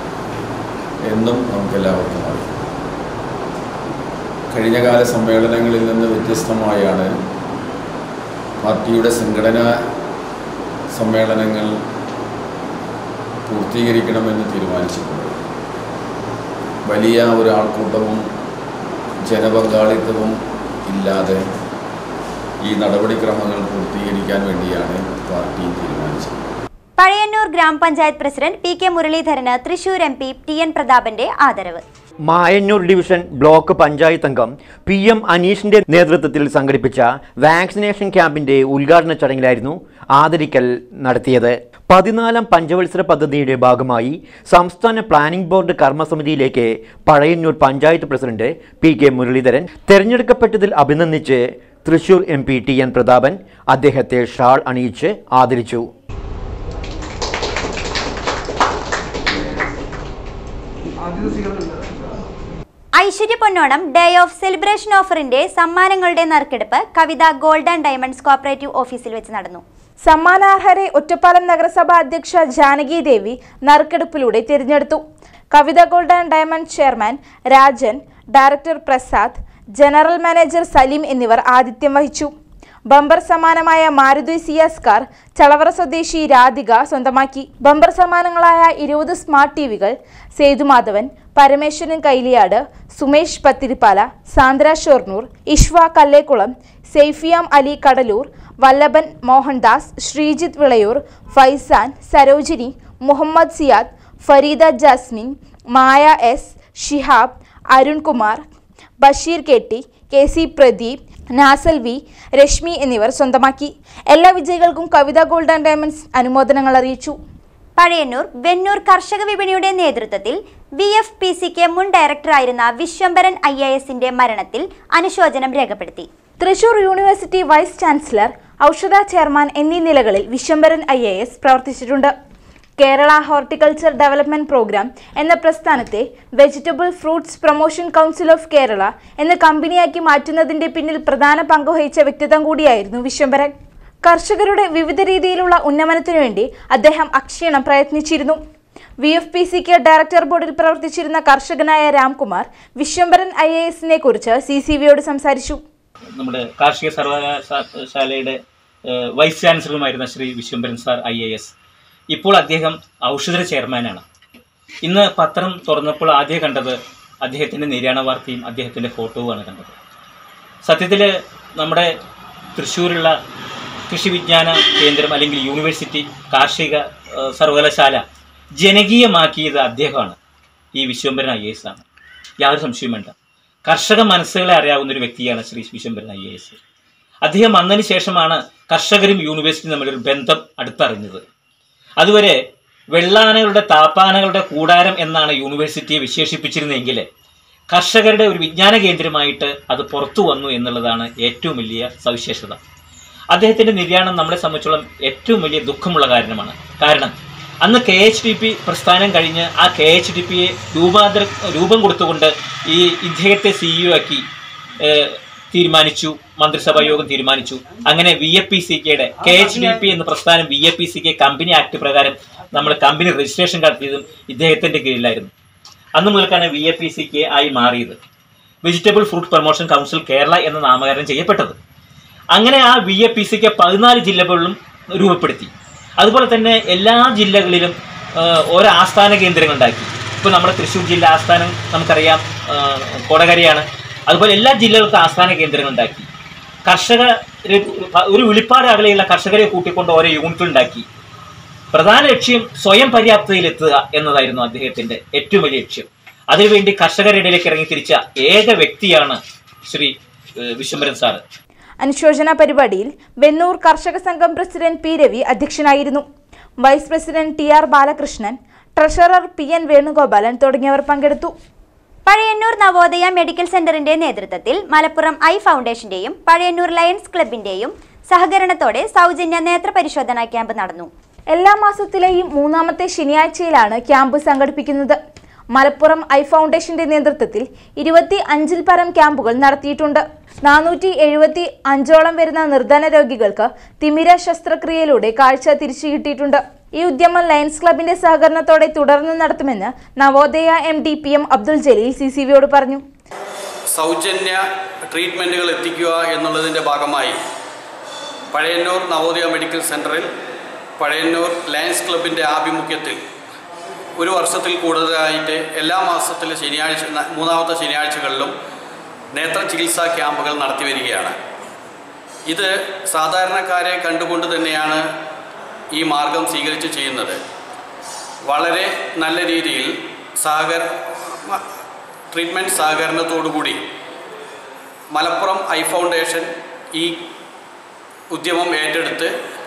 എന്നും നമുക്കെല്ലാവർക്കും അറിയാം കഴിഞ്ഞകാല സമ്മേളനങ്ങളിൽ നിന്ന് വ്യത്യസ്തമായാണ് പാർട്ടിയുടെ സംഘടനാ സമ്മേളനങ്ങൾ പൂർത്തീകരിക്കണമെന്ന് തീരുമാനിച്ചിട്ടുണ്ട് വലിയ ഒരു ആൾക്കൂട്ടവും ജനപങ്കാളിത്തവും ഇല്ലാതെ ഈ നടപടിക്രമങ്ങൾ പൂർത്തീകരിക്കാൻ വേണ്ടിയാണ് പാർട്ടി തീരുമാനിച്ചത് പഴയന്നൂർ ഗ്രാമപഞ്ചായത്ത് പ്രസിഡന്റ് പി കെ മുരളീധരന് Thrissur M P T N പ്രതാപന്റെ ആദരവ് മായന്നൂർ ഡിവിഷൻ ബ്ലോക്ക് പഞ്ചായത്ത് അംഗം പി എം അനീഷിന്റെ നേതൃത്വത്തിൽ സംഘടിപ്പിച്ച വാക്സിനേഷൻ ക്യാമ്പിന്റെ ഉദ്ഘാടന ചടങ്ങിലായിരുന്നു ആദരിക്കൽ നടത്തിയത് പതിനാലാം പഞ്ചവത്സര പദ്ധതിയുടെ ഭാഗമായി സംസ്ഥാന പ്ലാനിംഗ് ബോർഡ് കർമ്മസമിതിയിലേക്ക് Pazhayannur panchayat president P K Muraleedharan തെരഞ്ഞെടുക്കപ്പെട്ടതിൽ അഭിനന്ദിച്ച് Thrissur M P T N Prathapan അദ്ദേഹത്തെ ഷാൾ അണിയിച്ച് ആദരിച്ചു Aishwarya Ponnonam day of celebration ഓഫറിന്റെ സമ്മാനങ്ങളുടെ നറുക്കെടുപ്പ് Kavitha gold and diamonds cooperative ഓഫീസിൽ വെച്ച് നടന്നു സമ്മാനാർഹരെ ഒറ്റപ്പാലം നഗരസഭ അധ്യക്ഷ ജാനകി ദേവി നറുക്കെടുപ്പിലൂടെ തിരഞ്ഞെടുത്തു Kavitha gold and diamond chairman Rajan director Prasad general manager Saleem എന്നിവർ ആതിഥ്യം വഹിച്ചു ബമ്പർ സമ്മാനമായ മാരുതി സിയാസ് കാർ ചളവറ സ്വദേശി രാധിക സ്വന്തമാക്കി ബമ്പർ സമ്മാനങ്ങളായ ഇരുപത് സ്മാർട്ട് ടി വികൾ Sethumadhavan Parameswaran Kailiyad Sumesh Pathirippala Sandra Shoranur Ishwa Kallekkulam Saifiyam Ali Kadalur Vallabhan Mohandas Sreejith Vilayur Faizan Sarojini Muhammad Siyad Fareeda Jasmine Maya S Shihab Arunkumar Basheer K T K C Pradeep Nasal V Reshmi എന്നിവർ സ്വന്തമാക്കി എല്ലാ വിജയികൾക്കും കവിത ഗോൾഡ് ആൻഡ് ഡയമണ്ട്സ് അനുമോദനങ്ങൾ അറിയിച്ചു പഴയന്നൂർ വെന്നൂർ കർഷക വിപണിയുടെ നേതൃത്വത്തിൽ വി എഫ് പി സിക്ക് മുൻ ഡയറക്ടറായിരുന്ന വിശ്വംഭരൻ ഐ എ എസിന്റെ മരണത്തിൽ അനുശോചനം രേഖപ്പെടുത്തി Thrissur university vice chancellor Aushadha chairman എന്നീ നിലകളിൽ വിശ്വംഭരൻ ഐ എ എസ് പ്രവർത്തിച്ചിട്ടുണ്ട് കേരള ഹോർട്ടിക്കൾച്ചർ ഡെവലപ്മെന്റ് പ്രോഗ്രാം എന്ന പ്രസ്ഥാനത്തെ vegetable fruits promotion council of Kerala എന്ന കമ്പനിയാക്കി മാറ്റുന്നതിന്റെ പിന്നിൽ പ്രധാന പങ്കുവഹിച്ച വ്യക്തിത്വം കൂടിയായിരുന്നു വിശ്വംഭരൻ കർഷകരുടെ വിവിധ രീതിയിലുള്ള ഉന്നമനത്തിനു വേണ്ടി അദ്ദേഹം അക്ഷീണം പ്രയത്നിച്ചിരുന്നു വി എഫ് പി സിക്ക് ഡയറക്ടർ ബോർഡിൽ പ്രവർത്തിച്ചിരുന്ന കർഷകനായ രാംകുമാർ വിശ്വംഭരൻ ഐ എ എസിനെ കുറിച്ച് സി സി വിയോട് സംസാരിച്ചു നമ്മുടെ കാർഷിക സർവകലാശാലയുടെ ഏഹ്, വൈസ് ചാൻസലറുമായിരുന്ന Shri Vishwambharan sir I A S ഇപ്പോൾ അദ്ദേഹം ഔഷധ ചെയർമാനാണ് ഇന്ന് പത്രം തുറന്നപ്പോൾ ആദ്യം കണ്ടത് അദ്ദേഹത്തിൻ്റെ നിര്യാണ വാർത്തയും അദ്ദേഹത്തിൻ്റെ ഫോട്ടോവുമാണ് കണ്ടത് സത്യത്തിൽ നമ്മുടെ തൃശ്ശൂരുള്ള കൃഷി വിജ്ഞാന കേന്ദ്രം അല്ലെങ്കിൽ യൂണിവേഴ്സിറ്റി കാർഷിക ഏഹ്, സർവകലാശാല ജനകീയമാക്കിയത് അദ്ദേഹമാണ് ഈ വിശ്വംഭരൻ ഐ എസ് ആണ് യാതൊരു സംശയവും വേണ്ട കർഷക മനസ്സുകളെ അറിയാവുന്ന ഒരു വ്യക്തിയാണ് ശ്രീ വിശ്വംഭരൻ ഐ എസ് അദ്ദേഹം വന്നതിന് ശേഷമാണ് കർഷകരും യൂണിവേഴ്സിറ്റിയും തമ്മിലൊരു ബന്ധം അടുത്തറിഞ്ഞത് അതുവരെ വെള്ളാനകളുടെ താപ്പാനകളുടെ കൂടാരം എന്നാണ് യൂണിവേഴ്സിറ്റിയെ വിശേഷിപ്പിച്ചിരുന്നതെങ്കിൽ കർഷകരുടെ ഒരു വിജ്ഞാന കേന്ദ്രമായിട്ട് അത് പുറത്തു വന്നു എന്നുള്ളതാണ് ഏറ്റവും വലിയ സവിശേഷത അദ്ദേഹത്തിന്റെ നിര്യാണം നമ്മളെ സംബന്ധിച്ചോളം ഏറ്റവും വലിയ ദുഃഖമുള്ള കാരണമാണ് കാരണം അന്ന് കെ എച്ച് ഡി പി പ്രസ്ഥാനം കഴിഞ്ഞ് ആ കെ എച്ച് ഡി പിയെ രൂപാന്തര രൂപം കൊടുത്തുകൊണ്ട് ഈ ഇദ്ദേഹത്തെ സിഇഒ ആക്കി ഏഹ്, തീരുമാനിച്ചു മന്ത്രിസഭാ യോഗം തീരുമാനിച്ചു അങ്ങനെ വി എ പി സി കെയുടെ കെ എച്ച് ഡി പി എന്ന പ്രസ്ഥാനം V A P C K company act പ്രകാരം നമ്മൾ കമ്പനി രജിസ്ട്രേഷൻ നടത്തിയതും ഇദ്ദേഹത്തിന്റെ കീഴിലായിരുന്നു അന്ന് മുതൽക്കാണ് V A P C K ആയി മാറിയത് vegetable fruit promotion council Kerala എന്ന നാമകരണം ചെയ്യപ്പെട്ടത് അങ്ങനെ ആ വി എ പി സിക്ക് പതിനാല് ജില്ലകളിലും രൂപപ്പെടുത്തി അതുപോലെ തന്നെ എല്ലാ ജില്ലകളിലും ആ, ഓരോ ആസ്ഥാന കേന്ദ്രങ്ങൾ ഉണ്ടാക്കി ഇപ്പോൾ നമ്മുടെ തൃശ്ശൂർ ജില്ല ആസ്ഥാനം നമുക്കറിയാം ആ, കൊടകരയാണ് അതുപോലെ എല്ലാ ജില്ലകൾക്കും ആസ്ഥാന കേന്ദ്രങ്ങൾ ഉണ്ടാക്കി കർഷക ഒരു വിളിപ്പാട് അകലെയുള്ള കർഷകരെ കൂട്ടിക്കൊണ്ട് ഓരോ യൂണിറ്റുകൾ ഉണ്ടാക്കി പ്രധാന ലക്ഷ്യം സ്വയം പര്യാപ്തതയിലെത്തുക എന്നതായിരുന്നു അദ്ദേഹത്തിന്റെ ഏറ്റവും വലിയ ലക്ഷ്യം അതിനുവേണ്ടി കർഷകരുടെ ഇടയിലേക്ക് ഇറങ്ങി തിരിച്ച ഏക വ്യക്തിയാണ് ശ്രീ ഏഹ്, വിശ്വംഭരൻ സാറ് അനുശോചന പരിപാടിയിൽ വെന്നൂർ കർഷക സംഘം പ്രസിഡന്റ് പി രവി അധ്യക്ഷനായിരുന്നു vice president T R Balakrishnan treasurer P N Venugopalan തുടങ്ങിയവർ പങ്കെടുത്തു പഴയന്നൂർ നവോദയ മെഡിക്കൽ സെന്ററിന്റെ നേതൃത്വത്തിൽ മലപ്പുറം ഐ ഫൗണ്ടേഷന്റെയും പഴയന്നൂർ ലയൺസ് ക്ലബിന്റെയും സഹകരണത്തോടെ സൗജന്യ നേത്ര പരിശോധനാ ക്യാമ്പ് നടന്നു എല്ലാ മാസത്തിലെയും മൂന്നാമത്തെ ശനിയാഴ്ചയിലാണ് ക്യാമ്പ് സംഘടിപ്പിക്കുന്നത് മലപ്പുറം ഐ ഫൗണ്ടേഷന്റെ നേതൃത്വത്തിൽ ഇരുപത്തി അഞ്ചിൽ പരം ക്യാമ്പുകൾ നടത്തിയിട്ടുണ്ട് നാനൂറ്റി എഴുപത്തി അഞ്ചോളം വരുന്ന നിർധന രോഗികൾക്ക് തിമിര ശസ്ത്രക്രിയയിലൂടെ കാഴ്ച തിരിച്ചു കിട്ടിയിട്ടുണ്ട് ഈ ഉദ്യമം ലയൺസ് ക്ലബിന്റെ സഹകരണത്തോടെ തുടർന്ന് നടത്തുമെന്ന് Navodaya M D P M Abdul Jaleel C C വിയോട് പറഞ്ഞു സൗജന്യ ട്രീറ്റ്മെൻറ്റുകൾ എത്തിക്കുക എന്നുള്ളതിൻ്റെ ഭാഗമായി പഴയന്നൂർ നവോദയ മെഡിക്കൽ സെൻറ്ററിൽ പഴയന്നൂർ ലയൺസ് ക്ലബിൻ്റെ ആഭിമുഖ്യത്തിൽ ഒരു വർഷത്തിൽ കൂടുതലായിട്ട് എല്ലാ മാസത്തിലെ ശനിയാഴ്ച ന- മൂന്നാമത്തെ ശനിയാഴ്ചകളിലും നേത്ര ചികിത്സാ ക്യാമ്പുകൾ നടത്തി വരികയാണ് ഇത് സാധാരണക്കാരെ കണ്ടുകൊണ്ട് തന്നെയാണ് ഈ മാർഗം സ്വീകരിച്ച് ചെയ്യുന്നത് വളരെ നല്ല രീതിയിൽ സഹകര ട്രീറ്റ്മെൻറ്റ് സഹകരണത്തോടുകൂടി മലപ്പുറം ഐ ഫൗണ്ടേഷൻ ഈ ഉദ്യമം ഏറ്റെടുത്ത്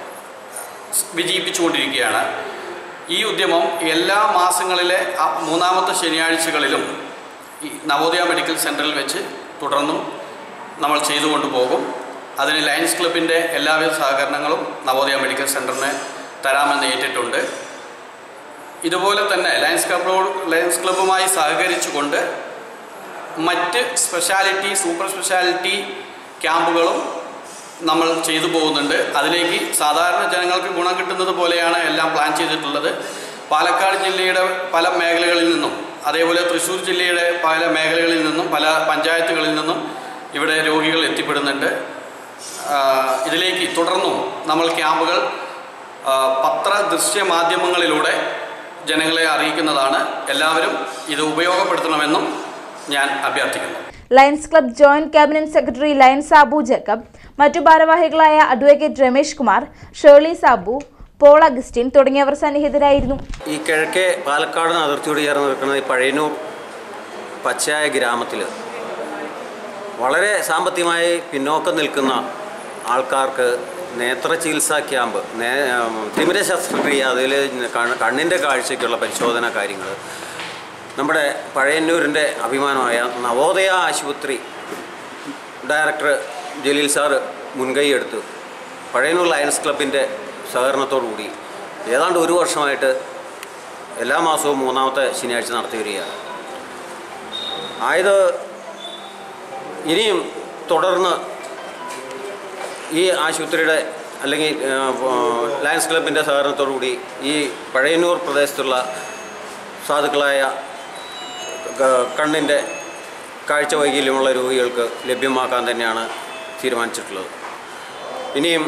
വിജയിപ്പിച്ചുകൊണ്ടിരിക്കുകയാണ് ഈ ഉദ്യമം എല്ലാ മാസങ്ങളിലെ ആ മൂന്നാമത്തെ ശനിയാഴ്ചകളിലും ഈ നവോദയ മെഡിക്കൽ സെൻറ്ററിൽ വെച്ച് തുടർന്നും നമ്മൾ ചെയ്തുകൊണ്ട് പോകും അതിന് ലയൺസ് ക്ലബിൻ്റെ എല്ലാവിധ സഹകരണങ്ങളും നവോദയ മെഡിക്കൽ സെൻറ്ററിന് തരാമെന്ന് ഏറ്റിട്ടുണ്ട് ഇതുപോലെ തന്നെ ലയൺസ് ക്ലബോട് ലയൺസ് ക്ലബ്ബുമായി സഹകരിച്ചുകൊണ്ട് മറ്റ് സ്പെഷ്യാലിറ്റി സൂപ്പർ സ്പെഷ്യാലിറ്റി ക്യാമ്പുകളും നമ്മൾ ചെയ്തു പോകുന്നുണ്ട് അതിലേക്ക് സാധാരണ ജനങ്ങൾക്ക് ഗുണം കിട്ടുന്നത് പോലെയാണ് എല്ലാം പ്ലാൻ ചെയ്തിട്ടുള്ളത് പാലക്കാട് ജില്ലയുടെ പല മേഖലകളിൽ നിന്നും അതേപോലെ തൃശ്ശൂർ ജില്ലയുടെ പല മേഖലകളിൽ നിന്നും പല പഞ്ചായത്തുകളിൽ നിന്നും ഇവിടെ രോഗികൾ എത്തിപ്പെടുന്നുണ്ട് ആ, ഇതിലേക്ക് തുടർന്നും നമ്മൾ ക്യാമ്പുകൾ ആ, പത്ര ദൃശ്യ മാധ്യമങ്ങളിലൂടെ ജനങ്ങളെ അറിയിക്കുന്നതാണ് എല്ലാവരും ഇത് ഉപയോഗപ്പെടുത്തണമെന്നും ഞാൻ അഭ്യർത്ഥിക്കുന്നു lions club joint cabinet secretary lion Sabu Jacob മറ്റു ഭാരവാഹികളായ അഡ്വക്കേറ്റ് രമേഷ് കുമാർ ഷേർലി സാബു പോൾ അഗസ്റ്റിൻ തുടങ്ങിയവർ സന്നിഹിതരായിരുന്നു ഈ കിഴക്കേ പാലക്കാട് അതിർത്തിയോട് ചേർന്ന് നിൽക്കുന്ന ഈ പഴയന്നൂർ പച്ചയായ ഗ്രാമത്തിൽ വളരെ സാമ്പത്തികമായി പിന്നോക്കം നിൽക്കുന്ന ആൾക്കാർക്ക് നേത്ര ചികിത്സാ ക്യാമ്പ് നേ തിമിര ശസ്ത്രക്രിയ അതിൽ കണ്ണിൻ്റെ കാഴ്ചയ്ക്കുള്ള പരിശോധന കാര്യങ്ങൾ നമ്മുടെ പഴയന്നൂരിൻ്റെ അഭിമാനമായ നവോദയ ആശുപത്രി ഡയറക്ടർ ജലീൽ സാറ് മുൻകൈയെടുത്ത് പഴയന്നൂർ ലയൺസ് ക്ലബിൻ്റെ സഹകരണത്തോടുകൂടി ഏതാണ്ട് ഒരു വർഷമായിട്ട് എല്ലാ മാസവും മൂന്നാമത്തെ ശനിയാഴ്ച നടത്തി വരികയാണ് ആയത് ഇനിയും തുടർന്ന് ഈ ആശുപത്രിയുടെ അല്ലെങ്കിൽ ആ, ആ, ലയൺസ് ക്ലബിൻ്റെ സഹകരണത്തോടുകൂടി ഈ പഴയന്നൂർ പ്രദേശത്തുള്ള സാധുക്കളായ ക- കണ്ണിൻ്റെ കാഴ്ച വൈകല്യമുള്ള രോഗികൾക്ക് ലഭ്യമാക്കാൻ തന്നെയാണ് തീരുമാനിച്ചിട്ടുള്ളത് ഇനിയും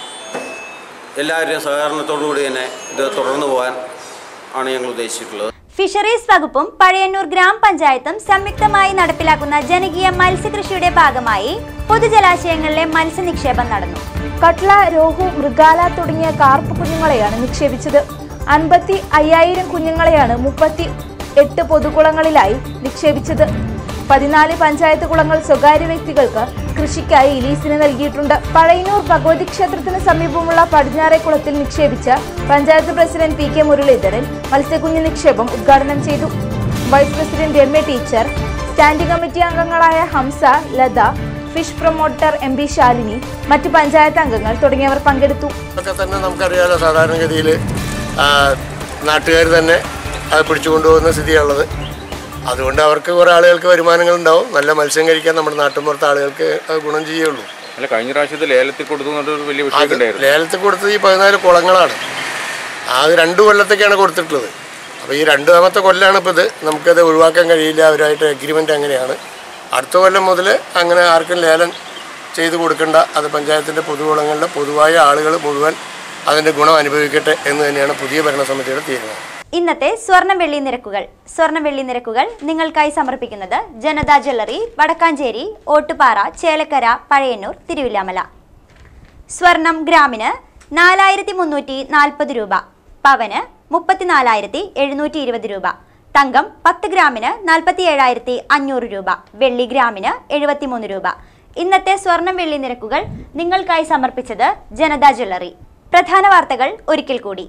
എല്ലാവരുടെയും സഹകരണത്തോടു കൂടി തന്നെ ഇത് തുടർന്നു പോകാൻ ആണ് ഞങ്ങൾ ഉദ്ദേശിച്ചിട്ടുള്ളത് ഫിഷറീസ് വകുപ്പും പഴയന്നൂർ ഗ്രാമപഞ്ചായത്തും സംയുക്തമായി നടപ്പിലാക്കുന്ന ജനകീയ മത്സ്യകൃഷിയുടെ ഭാഗമായി പൊതുജലാശയങ്ങളിലെ മത്സ്യനിക്ഷേപം നടന്നു കട്ല രോഹു മൃഗാല തുടങ്ങിയ കാർപ്പ് കുഞ്ഞുങ്ങളെയാണ് നിക്ഷേപിച്ചത് അൻപത്തി അയ്യായിരം കുഞ്ഞുങ്ങളെയാണ് മുപ്പത്തി എട്ട് പൊതുകുളങ്ങളിലായി നിക്ഷേപിച്ചത് പതിനാല് പഞ്ചായത്ത് കുളങ്ങൾ സ്വകാര്യ വ്യക്തികൾക്ക് കൃഷിക്കായി ലീസിന് നൽകിയിട്ടുണ്ട് പഴയന്നൂർ ഭഗവതി ക്ഷേത്രത്തിന് സമീപമുള്ള പടിഞ്ഞാറെ കുളത്തിൽ നിക്ഷേപിച്ച panchayat president P K Muraleedharan മത്സ്യക്കുഞ്ഞ് നിക്ഷേപം ഉദ്ഘാടനം ചെയ്തു vice president Ramya teacher standing committee അംഗങ്ങളായ Hamsa Latha fish promoter M P Shalini മറ്റു പഞ്ചായത്ത് അംഗങ്ങൾ തുടങ്ങിയവർ പങ്കെടുത്തു ഒക്കെ തന്നെ നമുക്കറിയാലോ സാധാരണഗതിയിൽ നാട്ടുകാർ തന്നെ അത് പിടിച്ചുകൊണ്ടുപോകുന്ന സ്ഥിതിയാണുള്ളത് അതുകൊണ്ട് അവർക്ക് കുറേ ആളുകൾക്ക് വരുമാനങ്ങൾ ഉണ്ടാവും നല്ല മത്സ്യം കഴിക്കാൻ നമ്മുടെ നാട്ടിൻപുറത്തെ ആളുകൾക്ക് അത് ഗുണം ചെയ്യുള്ളൂ അല്ല കഴിഞ്ഞ പ്രാവശ്യത്തിൽ ലേലത്തിൽ കൊടുത്തു എന്നൊരു വലിയ അത് വിഷയം ഉണ്ടായിരുന്നു ലേലത്തിൽ കൊടുത്തത് ഈ പതിനാല് കുളങ്ങളാണ് അത് രണ്ട് കൊല്ലത്തേക്കാണ് കൊടുത്തിട്ടുള്ളത് അപ്പോൾ ഈ രണ്ടാമത്തെ കൊല്ലമാണ് ഇപ്പോൾ ഇത് നമുക്കത് ഒഴിവാക്കാൻ കഴിയില്ല അവരായിട്ട് എഗ്രിമെൻ്റ് അങ്ങനെയാണ് അടുത്ത കൊല്ലം മുതൽ അങ്ങനെ ആർക്കും ലേലം ചെയ്ത് കൊടുക്കണ്ട അത് പഞ്ചായത്തിൻ്റെ പൊതുകുളങ്ങളിലെ പൊതുവായ ആളുകൾ മുഴുവൻ അതിൻ്റെ ഗുണം അനുഭവിക്കട്ടെ എന്ന് തന്നെയാണ് പുതിയ ഭരണസമിതിയുടെ തീരുമാനം ഇന്നത്തെ സ്വർണം വെള്ളി നിരക്കുകൾ സ്വർണം വെള്ളി നിരക്കുകൾ നിങ്ങൾക്കായി സമർപ്പിക്കുന്നത് ജനതാ ജ്വല്ലറി വടക്കാഞ്ചേരി ഓട്ടുപാറ ചേലക്കര പഴയന്നൂർ തിരുവില്ലാമല സ്വർണം ഗ്രാമിന് നാലായിരത്തി മുന്നൂറ്റി നാൽപ്പത് രൂപ പവന് മുപ്പത്തിനാലായിരത്തി എഴുന്നൂറ്റി ഇരുപത് രൂപ തങ്കം പത്ത് ഗ്രാമിന് നാൽപ്പത്തി ഏഴായിരത്തി അഞ്ഞൂറ് രൂപ വെള്ളി ഗ്രാമിന് എഴുപത്തിമൂന്ന് രൂപ ഇന്നത്തെ സ്വർണം വെള്ളി നിരക്കുകൾ നിങ്ങൾക്കായി സമർപ്പിച്ചത് ജനതാ ജ്വല്ലറി പ്രധാന വാർത്തകൾ ഒരിക്കൽ കൂടി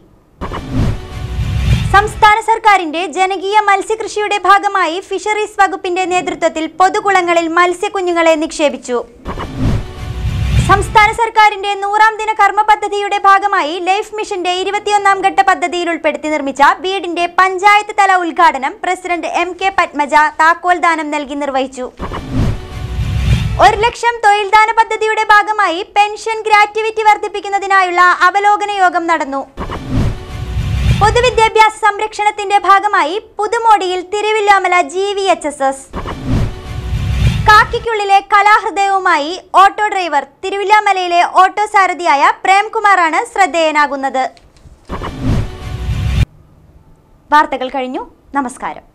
സംസ്ഥാന സർക്കാരിന്റെ ജനകീയ മത്സ്യകൃഷിയുടെ ഭാഗമായി ഫിഷറീസ് വകുപ്പിന്റെ നേതൃത്വത്തിൽ പൊതുകുളങ്ങളിൽ മത്സ്യക്കുഞ്ഞുങ്ങളെ നിക്ഷേപിച്ചു സംസ്ഥാന സർക്കാരിന്റെ നൂറാം ദിന കർമ്മ പദ്ധതിയുടെ ഭാഗമായി ലൈഫ് മിഷന്റെ ഇരുപത്തിയൊന്നാം ഘട്ട പദ്ധതിയിൽ ഉൾപ്പെടുത്തി നിർമ്മിച്ച വീടിന്റെ പഞ്ചായത്ത് തല ഉദ്ഘാടനം പ്രസിഡന്റ് എം കെ പത്മജ താക്കോൽ ദാനം നൽകി നിർവഹിച്ചു ഒരു ലക്ഷം തൊഴിൽദാന പദ്ധതിയുടെ ഭാഗമായി പെൻഷൻ ഗ്രാറ്റുവിറ്റി വർദ്ധിപ്പിക്കുന്നതിനായുള്ള അവലോകന യോഗം നടന്നു പൊതുവിദ്യാഭ്യാസ സംരക്ഷണത്തിന്റെ ഭാഗമായി പുതുമോടിയിൽ Thiruvilwamala G V H S S കാക്കിക്കുള്ളിലെ കലാഹൃദയവുമായി ഓട്ടോ ഡ്രൈവർ തിരുവില്ലാമലയിലെ ഓട്ടോ സാരഥിയായ പ്രേംകുമാറാണ് ശ്രദ്ധേയനാകുന്നത് വാർത്തകൾ കഴിഞ്ഞു നമസ്കാരം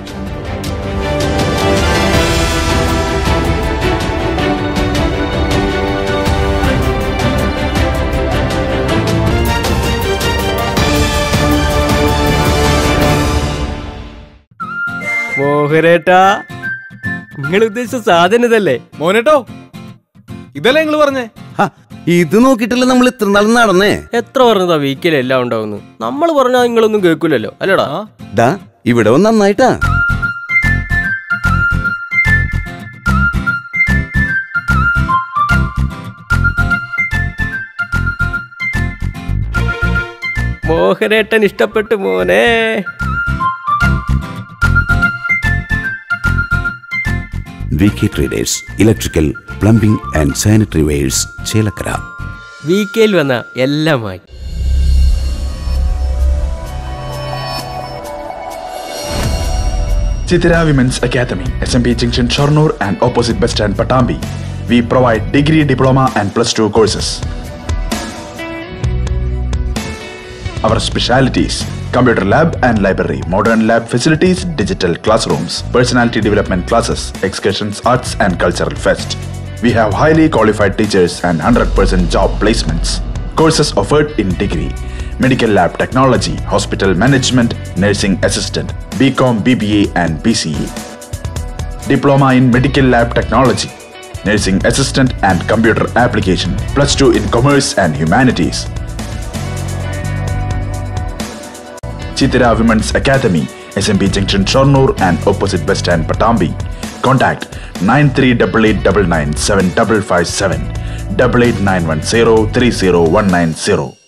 മോഹനേട്ടാ നിങ്ങൾ ഉദ്ദേശിച്ച സാധനം ഇതല്ലേ മോനേട്ടോ ഇതല്ലേ നിങ്ങൾ പറഞ്ഞേ ഇത് നോക്കിയിട്ടല്ലേ നമ്മൾ ഇത്ര നാൾ നടന്നേ എത്ര പറഞ്ഞതാ വീക്കിൽ എല്ലാം ഉണ്ടാവുന്നു നമ്മൾ പറഞ്ഞാൽ നിങ്ങളൊന്നും കേൾക്കൂലല്ലോ അല്ലടാ ദാ ഇവിടെ ഒന്ന് നന്നായിട്ടാ മോഹനേട്ടൻ ഇഷ്ടപ്പെട്ടു മോനെ V K traders electrical plumbing and sanitary wares Chelakkara വീക്കയിൽ വന്ന എല്ലാമായി Chitira Women's Academy, SMP Junction Shornur and opposite Bus Stand Patambi. We provide degree, diploma and plus 2 courses. Our specialities computer lab and library, modern lab facilities, digital classrooms, personality development classes, excursions, arts and cultural fest. We have highly qualified teachers and 100% job placements. Courses offered in degree, medical lab technology, hospital management, nursing assistant, BCom, BBA and BCA. Diploma in medical lab technology, nursing assistant and computer application, plus 2 in commerce and humanities. Chitira Women's Academy, SMP Junction Shornur and opposite Bus Stand Patambi. Contact 9388997557 88910 30190.